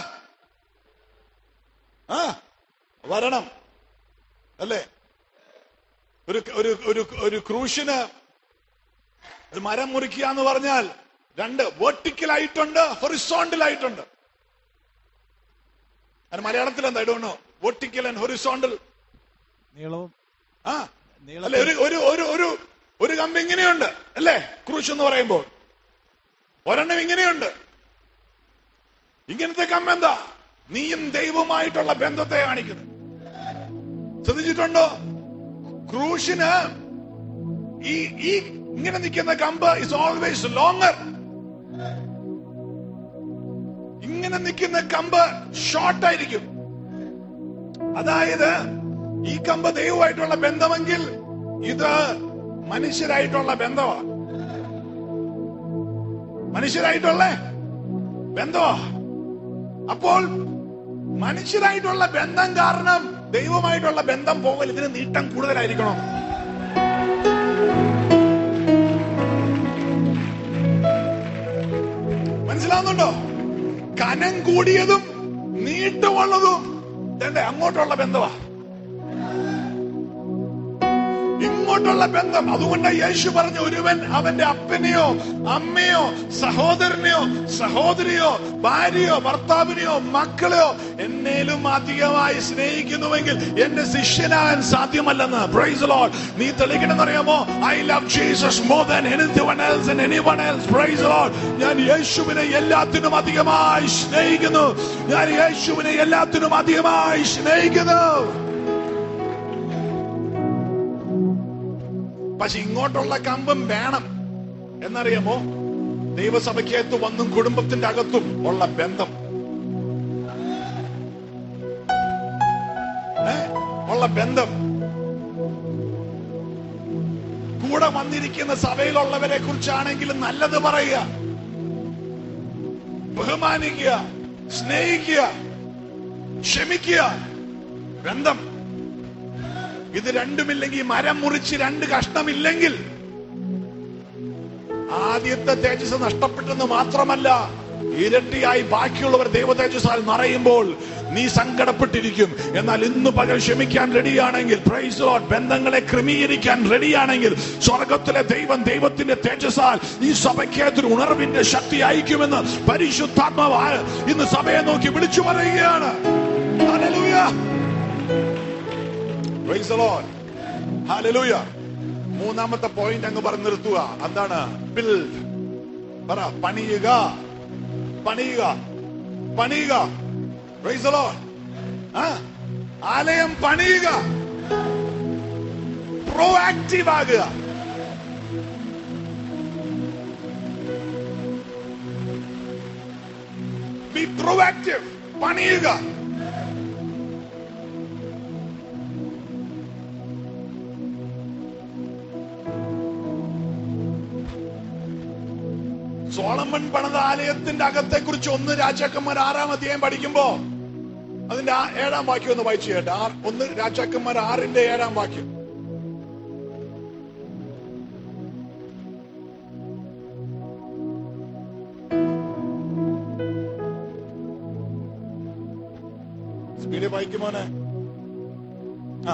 ആ വരണം അല്ലേ ഒരു ഒരു ഒരു ഒരു ക്രൂശിന് ഒരു മരം മുറിക്കുക എന്ന് പറഞ്ഞാൽ രണ്ട് vertical ആയിട്ടുണ്ട് ഹൊറിസോണ്ടൽ ആയിട്ടുണ്ട് അത് മലയാളത്തിൽ എന്താ ഇടുന്നു വെർട്ടിക്കൽ ആൻഡ് ഹൊറിസോണ്ടൽ നീളവും ആ നീളത്തിൽ- അല്ലെ ഒരു ഒരു ഒരു ഒരു ഒരു കമ്പ് ഇങ്ങനെയുണ്ട് അല്ലേ ക്രൂശ് എന്ന് പറയുമ്പോൾ ഒരെണ്ണം ഇങ്ങനെയുണ്ട് ഇങ്ങനത്തെ കമ്പ് എന്താ നീയും ദൈവമായിട്ടുള്ള ബന്ധത്തെ കാണിക്കുന്നത് ശ്രദ്ധിച്ചിട്ടുണ്ടോ ക്രൂശിന് ഈ ഈ ഇങ്ങനെ നിൽക്കുന്ന കമ്പ് ഇസ് ഓൾവേസ് ലോങ്ങർ ഇങ്ങനെ നിൽക്കുന്ന കമ്പ് ഷോർട്ട് ആയിരിക്കും അതായത് ഈ കമ്പ് ദൈവമായിട്ടുള്ള ബന്ധമെങ്കിൽ ഇത് മനുഷ്യരായിട്ടുള്ള ബന്ധമാണ് മനുഷ്യരായിട്ടുള്ള ബന്ധമാ അപ്പോൾ മനുഷ്യരായിട്ടുള്ള ബന്ധം കാരണം ദൈവമായിട്ടുള്ള ബന്ധം പോകൽ ഇതിന് നീട്ടം കൂടുതലായിരിക്കണം മനസ്സിലാവുന്നുണ്ടോ കനം കൂടിയതും നീട്ടമുള്ളതും ഇതെന്റെ അങ്ങോട്ടുള്ള ബന്ധമാ ഇങ്ങോട്ടുള്ള ബന്ധം അതുകൊണ്ട് യേശു പറഞ്ഞു ഒരുവൻ അവന്റെ അപ്പനെയോ അമ്മയോ സഹോദരനെയോ സഹോദരിയോ ഭാര്യയോ ഭർത്താവിനെയോ മക്കളെയോ എന്നേലും അധികമായി സ്നേഹിക്കുന്നുവെങ്കിൽ എന്റെ ശിഷ്യനാകാൻ സാധ്യമല്ലെന്ന് പ്രൈസ് ലോഡ് നീ തെളിയിക്കണമെന്ന് അറിയാമോ I love Jesus more than anyone else and anyone else praise Lord ഞാൻ യേശുവിനെ എല്ലാത്തിനും അധികമായി സ്നേഹിക്കുന്നു ഞാൻ യേശുവിനെ എല്ലാത്തിനും അധികമായി സ്നേഹിക്കുന്നു പക്ഷെ ഇങ്ങോട്ടുള്ള കമ്പം വേണം എന്നറിയാമോ ദൈവസഭയ്ക്കകത്ത് വന്നും കുടുംബത്തിന്റെ അകത്തും ഉള്ള ബന്ധം ഏ? ഉള്ള ബന്ധം കൂടെ വന്നിരിക്കുന്ന സഭയിലുള്ളവരെ കുറിച്ചാണെങ്കിലും നല്ലത് പറയുക ബഹുമാനിക്കുക സ്നേഹിക്കുക ക്ഷമിക്കുക ബന്ധം ഇത് രണ്ടുമില്ലെങ്കിൽ മരം മുറിച്ച് രണ്ട് കഷ്ണമില്ലെങ്കിൽ ആദ്യത്തെ തേജസ് നഷ്ടപ്പെട്ടെന്ന് മാത്രമല്ല ഇരട്ടിയായി ബാക്കിയുള്ളവർ ദൈവ തേജസ്സാൽ നിറയുമ്പോൾ നീ സങ്കടപ്പെട്ടിരിക്കും എന്നാൽ ഇന്ന് പകൽ ക്ഷമിക്കാൻ റെഡിയാണെങ്കിൽ പ്രൈസ് ലോഡ് ബന്ധങ്ങളെ ക്രമീകരിക്കാൻ റെഡിയാണെങ്കിൽ സ്വർഗത്തിലെ ദൈവം ദൈവത്തിന്റെ തേജസ്സാൽ ഈ സഭയ്ക്ക് ഒരു ഉണർവിന്റെ ശക്തി അയക്കുമെന്ന് പരിശുദ്ധാത്മാവ് ഇന്ന് സഭയെ നോക്കി വിളിച്ചു പറയുകയാണ് Hallelujah. Praise the Lord. Hallelujah. മൂന്നാമത്തെ പോയിന്റ് അങ്ങ് പറഞ്ഞു നിർത്തുക എന്താണ് ബിൽഡ് പറ പണിയുക പണിയുക പണിയുക Praise the Lord. ആ ആലയം പണിയുക പ്രോആക്റ്റീവ് ആകുക ബി പ്രോആക്റ്റീവ് പണിയുക സോളമൻ പണിത ആലയത്തിന്റെ അകത്തെ കുറിച്ച് ഒന്ന് രാജാക്കന്മാർ ആറാം അധ്യായം പഠിക്കുമ്പോ അതിന്റെ ആ ഏഴാം വാക്യം ഒന്ന് വായിച്ചു കേട്ടെ ആറ് ഒന്ന് രാജാക്കന്മാർ ആറിന്റെ ഏഴാം വാക്യം സ്പീഡിൽ വായിക്കുമോനെ ആ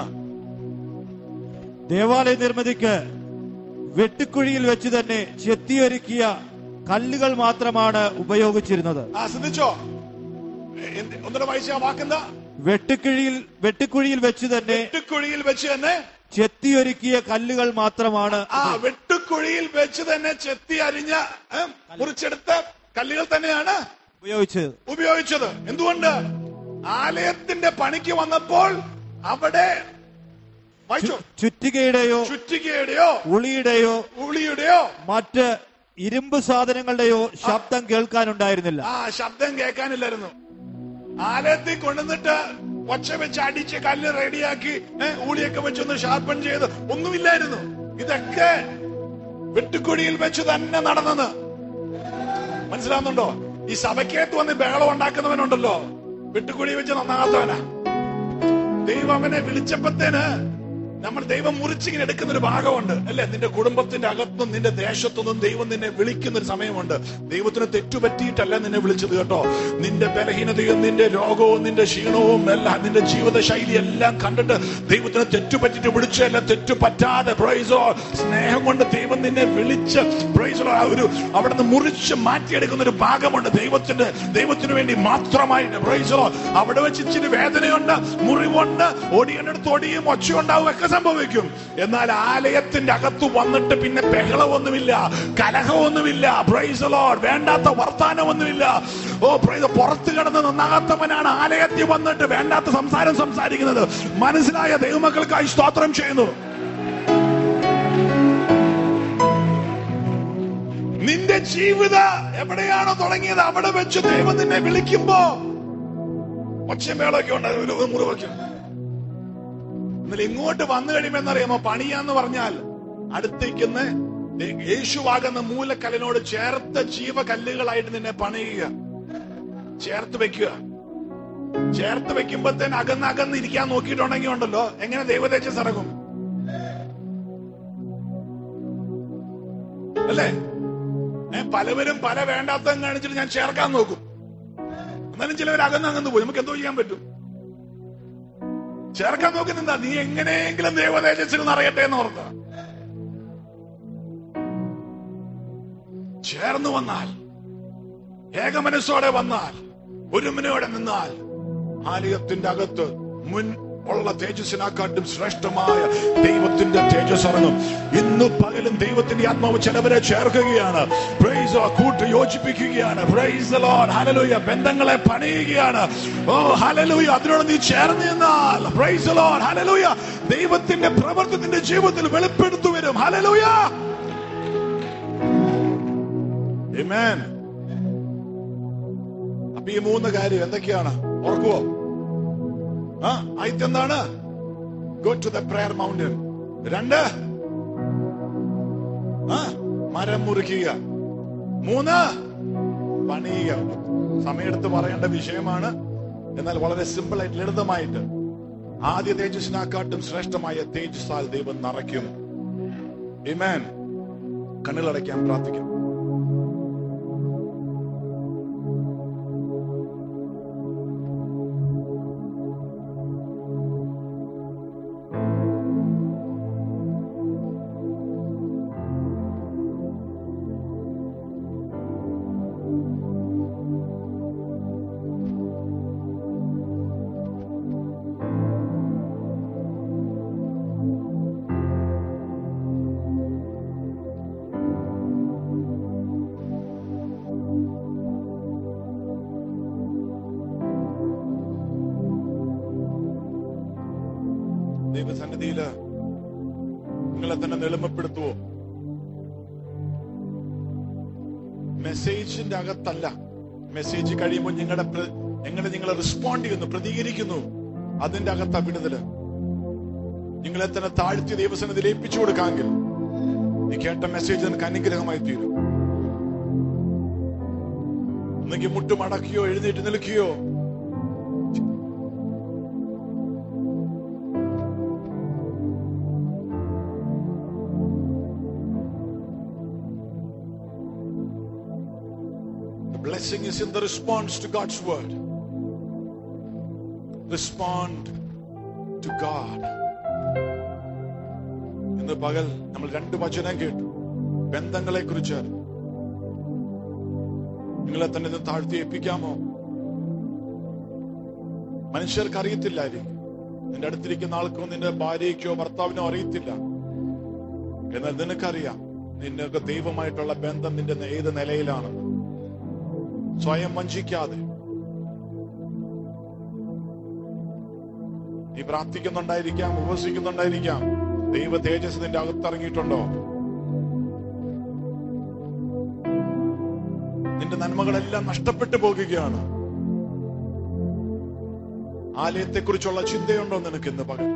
ദേവാലയ നിർമ്മിതിക്ക് വെട്ടുക്കുഴിയിൽ വെച്ച് തന്നെ ചെത്തിയൊരുക്കിയ കല്ലുകൾ മാത്രമാണ് ഉപയോഗിച്ചിരുന്നത് ആ ശ്രദ്ധിച്ചോ എന്ത്- ഒന്നുകൂടെ വായിച്ച ആ വാക്കെന്താ വെട്ടുക്കിഴിയിൽ വെട്ടുക്കുഴിയിൽ വെച്ച് തന്നെ വെട്ടുക്കുഴിയിൽ വെച്ച് തന്നെ ചെത്തിയൊരുക്കിയ കല്ലുകൾ മാത്രമാണ് ആ വെട്ടുക്കുഴിയിൽ വെച്ച് തന്നെ ചെത്തി അരിഞ്ഞ ഏ, മുറിച്ചെടുത്ത കല്ലുകൾ തന്നെയാണ് ഉപയോഗിച്ചത് ഉപയോഗിച്ചത് എന്തുകൊണ്ട് ആലയത്തിന്റെ പണിക്ക് വന്നപ്പോൾ അവിടെ വായിച്ചോ ചുറ്റികയുടെയോ ചുറ്റികയുടെയോ ഉളിയുടെയോ ഉളിയുടെയോ മറ്റ് ഇരുമ്പ് സാധനങ്ങളുടെയോ ശബ്ദം കേൾക്കാനുണ്ടായിരുന്നില്ല ആ ശബ്ദം കേൾക്കാനില്ലായിരുന്നു ആലയത്തിൽ കൊണ്ടുവന്നിട്ട് ഒച്ച വെച്ച് അടിച്ച് കല്ല് റെഡിയാക്കി ഏ, ഊളിയൊക്കെ വെച്ചൊന്ന് ഷാർപ്പൺ ചെയ്ത് ഒന്നുമില്ലായിരുന്നു ഇതൊക്കെ വെട്ടുക്കുഴിയിൽ വെച്ച് തന്നെ നടന്നത് മനസ്സിലാവുന്നുണ്ടോ ഈ സഭയ്ക്കകത്ത് വന്ന് ബഹളം ഉണ്ടാക്കുന്നവനുണ്ടല്ലോ വെട്ടുക്കുഴി വെച്ച് നന്നാകാത്തവനാ ദൈവം അവനെ വിളിച്ചപ്പത്തേന് നമ്മൾ ദൈവം മുറിച്ചിങ്ങനെ എടുക്കുന്ന ഒരു ഭാഗമുണ്ട് അല്ലെ നിന്റെ കുടുംബത്തിന്റെ അകത്തും നിന്റെ ദേശത്തുനിന്നും ദൈവം നിന്നെ വിളിക്കുന്ന ഒരു സമയമുണ്ട് ദൈവത്തിന് തെറ്റുപറ്റിയിട്ടല്ല നിന്നെ വിളിച്ചത് കേട്ടോ നിന്റെ ബലഹീനതയും നിന്റെ രോഗവും നിന്റെ ക്ഷീണവും എല്ലാം നിന്റെ ജീവിത ശൈലി എല്ലാം കണ്ടിട്ട് ദൈവത്തിന് തെറ്റുപറ്റിട്ട് വിളിച്ചല്ല തെറ്റുപറ്റാതെ പ്രൈസോ സ്നേഹം കൊണ്ട് ദൈവം നിന്നെ വിളിച്ച് പ്രൈസോ ഒരു അവിടെ നിന്ന് മുറിച്ച് മാറ്റിയെടുക്കുന്ന ഒരു ഭാഗമുണ്ട് ദൈവത്തിന്റെ ദൈവത്തിന് വേണ്ടി മാത്രമായിട്ട് പ്രൈസോ അവിടെ വെച്ച് ഇച്ചിരി വേദനയുണ്ട് മുറിവുണ്ട് ഓടിയടുത്ത് ഓടിയും ഒച്ചയുണ്ടാവും ഒക്കെ സംഭവിക്കും എന്നാൽ ആലയത്തിന്റെ അകത്ത് വന്നിട്ട് പിന്നെ ബഹളമൊന്നുമില്ല കലഹമൊന്നുമില്ല പ്രൈസ് ലോഡ് വേണ്ടാത്ത വർത്താനമൊന്നുമില്ല ഓ പ്രൈസ് പുറത്ത് കിടന്ന് നന്നാകാത്തവനാണ് ആലയത്തിൽ വന്നിട്ട് വേണ്ടാത്ത സംസാരം സംസാരിക്കുന്നത് മനസ്സിലായ ദൈവമക്കൾക്കായി സ്തോത്രം ചെയ്യുന്നു നിന്റെ ജീവിത എവിടെയാണോ തുടങ്ങിയത് അവിടെ വെച്ച് ദൈവം നിന്നെ വിളിക്കുമ്പോ ഒച്ചമേളൊക്കെ ഉണ്ട് ഒരു മുറിവയ്ക്കും എന്നാൽ ഇങ്ങോട്ട് വന്നു കഴിയുമ്പോ എന്നറിയാമോ പണിയാന്ന് പറഞ്ഞാൽ അടുത്തേക്കുന്ന യേശുവാകുന്ന മൂലക്കല്ലിനോട് ചേർത്ത ജീവകല്ലുകളായിട്ട് നിന്നെ പണിയുക ചേർത്ത് വെക്കുക ചേർത്ത് വെക്കുമ്പോഴത്തേന് അകന്ന് അകന്ന് ഇരിക്കാൻ നോക്കിയിട്ടുണ്ടെങ്കിൽ ഉണ്ടല്ലോ എങ്ങനെ ദൈവതേജസ് ഇറങ്ങും അല്ലേ ഏ, പലവരും പല വേണ്ടാത്തതും കാണിച്ചിട്ട് ഞാൻ ചേർക്കാൻ നോക്കും എന്നാലും ചിലവർ അകന്ന് അകന്ന് പോയി നമുക്ക് എന്തോ ചെയ്യാൻ പറ്റും ചേർക്കാൻ നോക്കുന്നെന്താ നീ എങ്ങനെയെങ്കിലും ദൈവതേജസ്സിൽ നിറയട്ടെ എന്ന് ഓർത്ത ചേർന്ന് വന്നാൽ ഏകമനസ്സോടെ വന്നാൽ ഒരുമനയോടെ നിന്നാൽ ആലയത്തിന്റെ അകത്ത് മുൻ ഉള്ള തേജസ്സിനെക്കാട്ടും ശ്രേഷ്ഠമായ ദൈവത്തിന്റെ തേജസ് ഇറങ്ങും ഇന്ന് പകലും ദൈവത്തിന്റെ ആത്മാവ് ചിലവരെ ചേർക്കുകയാണ് Praise the Lord. കൂട്ട് യോജിപ്പിക്കുകയാണ് Praise the Lord. Hallelujah. ബന്ധങ്ങളെ പണിയുകയാണ് ഓ ഹലലൂയ അതിനോട് നീ ചേർന്ന് നിന്നാൽ Praise the Lord. Hallelujah. ദൈവത്തിന്റെ പ്രവൃത്തി നിന്റെ ജീവിതത്തിൽ വെളിപ്പെടുത്തു വരും ഹലലൂയ Amen. അപ്പൊ ഈ മൂന്ന് കാര്യം എന്തൊക്കെയാണ് ഓർക്കുവോ ആ ആദ്യത്തെ എന്താണ് go to the prayer mountain രണ്ട് ആ മരം മുറിക്കുക മൂന്ന് പണിയുക സമയമെടുത്ത് പറയേണ്ട വിഷയമാണ് എന്നാൽ വളരെ സിമ്പിൾ ആയിട്ട് ലളിതമായിട്ട് ആദ്യ തേജസ്സിനെക്കാട്ടും ശ്രേഷ്ഠമായ തേജസ്സാൽ ദൈവം നിറയ്ക്കും ഇമേൻ കണ്ണുകളടയ്ക്കാൻ പ്രാർത്ഥിക്കാം ദൈവസന്നിധിയില് നിങ്ങളെ തന്നെ എളിമപ്പെടുത്തുവോ മെസ്സേജിന്റെ അകത്തല്ല മെസ്സേജ് കഴിയുമ്പോൾ നിങ്ങളുടെ പ്ര- എങ്ങനെ നിങ്ങൾ റെസ്പോണ്ട് ചെയ്യുന്നു പ്രതികരിക്കുന്നു അതിന്റെ അകത്താ വിടുതല് നിങ്ങളെ തന്നെ താഴ്ത്തി ദൈവസന്നിധിയിൽ ഏൽപ്പിച്ചു കൊടുക്കാമെങ്കിൽ നീ കേട്ട മെസ്സേജ് നിനക്ക് അനുഗ്രഹമായി തീരും ഒന്നെങ്കിൽ മുട്ടുമടക്കുകയോ എഴുന്നേറ്റ് നിൽക്കുകയോ The blessing is in the response to God's word. Respond to God. ഇന്ന് പകൽ നമ്മൾ രണ്ട് വചനം കേട്ടു ബന്ധങ്ങളെ കുറിച്ച് നിങ്ങളെ തന്നെ ഇത് താഴ്ത്തി ഏൽപ്പിക്കാമോ മനുഷ്യർക്ക് അറിയത്തില്ലായിരിക്കും നിന്റെ അടുത്തിരിക്കുന്ന ആൾക്കോ നിന്റെ ഭാര്യയ്ക്കോ ഭർത്താവിനോ അറിയത്തില്ല എന്നാൽ നിനക്കറിയാം നിന്നൊക്കെ ദൈവമായിട്ടുള്ള ബന്ധം നിന്റെ ഏത് നിലയിലാണെന്ന് സ്വയം വഞ്ചിക്കാതെ നീ പ്രാർത്ഥിക്കുന്നുണ്ടായിരിക്കാം ഉപസിക്കുന്നുണ്ടായിരിക്കാം ദൈവ തേജസ് നിന്റെ അകത്തിറങ്ങിയിട്ടുണ്ടോ നിന്റെ നന്മകളെല്ലാം നഷ്ടപ്പെട്ടു പോകുകയാണ് ആലയത്തെക്കുറിച്ചുള്ള ചിന്തയുണ്ടോ നിനക്ക് ഇന്ന് പകൽ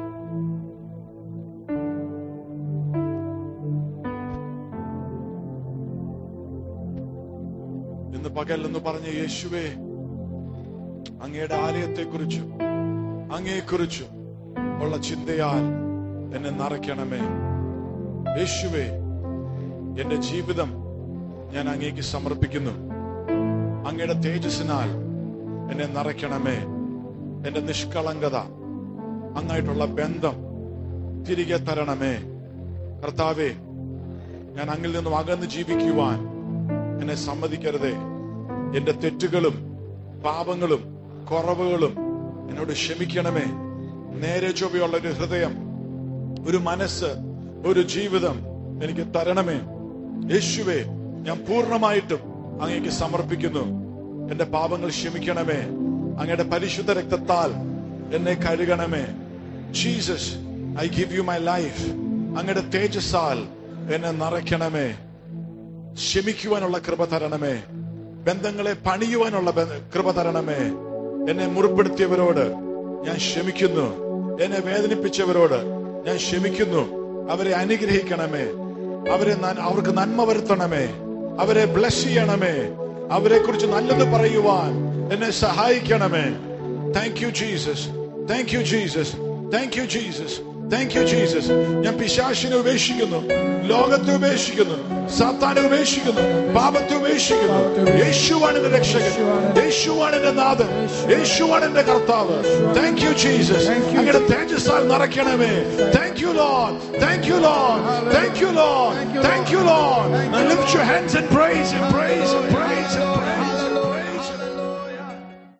ഇന്ന് പകൽ എന്ന് പറഞ്ഞ യേശുവേ അങ്ങയുടെ ആലയത്തെക്കുറിച്ചും അങ്ങയെക്കുറിച്ചും ഉള്ള ചിന്തയാൽ എന്നെ നിറയ്ക്കണമേ യേശുവേ എന്റെ ജീവിതം ഞാൻ അങ്ങേക്ക് സമർപ്പിക്കുന്നു അങ്ങയുടെ തേജസ്സിനാൽ എന്നെ നിറയ്ക്കണമേ എന്റെ നിഷ്കളങ്കത അങ്ങായിട്ടുള്ള ബന്ധം തിരികെ തരണമേ കർത്താവേ ഞാൻ അങ്ങിൽ നിന്നും അകന്ന് ജീവിക്കുവാൻ എന്നെ സമ്മതിക്കരുതേ എന്റെ തെറ്റുകളും പാപങ്ങളും കുറവുകളും എന്നോട് ക്ഷമിക്കണമേ നേരെ ചൊവ്വയുള്ള ഒരു ഹൃദയം ഒരു മനസ്സ് ഒരു ജീവിതം എനിക്ക് തരണമേ യേശുവേ ഞാൻ പൂർണ്ണമായിട്ടും അങ്ങേക്ക് സമർപ്പിക്കുന്നു എന്റെ പാപങ്ങൾ ക്ഷമിക്കണമേ അങ്ങയുടെ പരിശുദ്ധ രക്തത്താൽ എന്നെ കഴുകണമേ Jesus I give you my life അങ്ങയുടെ തേജസ്സാൽ എന്നെ നിറയ്ക്കണമേ ക്ഷമിക്കുവാനുള്ള കൃപ തരണമേ ബന്ധങ്ങളെ പണിയുവാനുള്ള ബ- കൃപ തരണമേ എന്നെ മുറിപ്പെടുത്തിയവരോട് ഞാൻ ക്ഷമിക്കുന്നു എന്നെ വേദനിപ്പിച്ചവരോട് ഞാൻ ക്ഷമിക്കുന്നു അവരെ അനുഗ്രഹിക്കണമേ അവരെ നൻ- അവർക്ക് നന്മ വരുത്തണമേ അവരെ ബ്ലസ് ചെയ്യണമേ അവരെ കുറിച്ച് നല്ലത് പറയുവാൻ എന്നെ സഹായിക്കണമേ thank you Jesus thank you Jesus thank you Jesus thank you Jesus ഞാൻ പിശാശിനെ ഉപേക്ഷിക്കുന്നു ലോകത്തെ ഉപേക്ഷിക്കുന്നു സാത്താനെ ഉപേക്ഷിക്കുന്നു പാപത്തെ ഉപേക്ഷിക്കുന്നു യേശുവാണ് എന്റെ രക്ഷകൻ യേശുവാണ് എന്റെ നാഥൻ യേശുവാണ് എന്റെ കർത്താവ് താങ്ക് യു ജീസസ് അങ്ങയുടെ തേജസ്സാൽ നിറയ്ക്കണമേ thank you Lord thank you Lord thank you Lord thank you Lord lift your hands and praise and price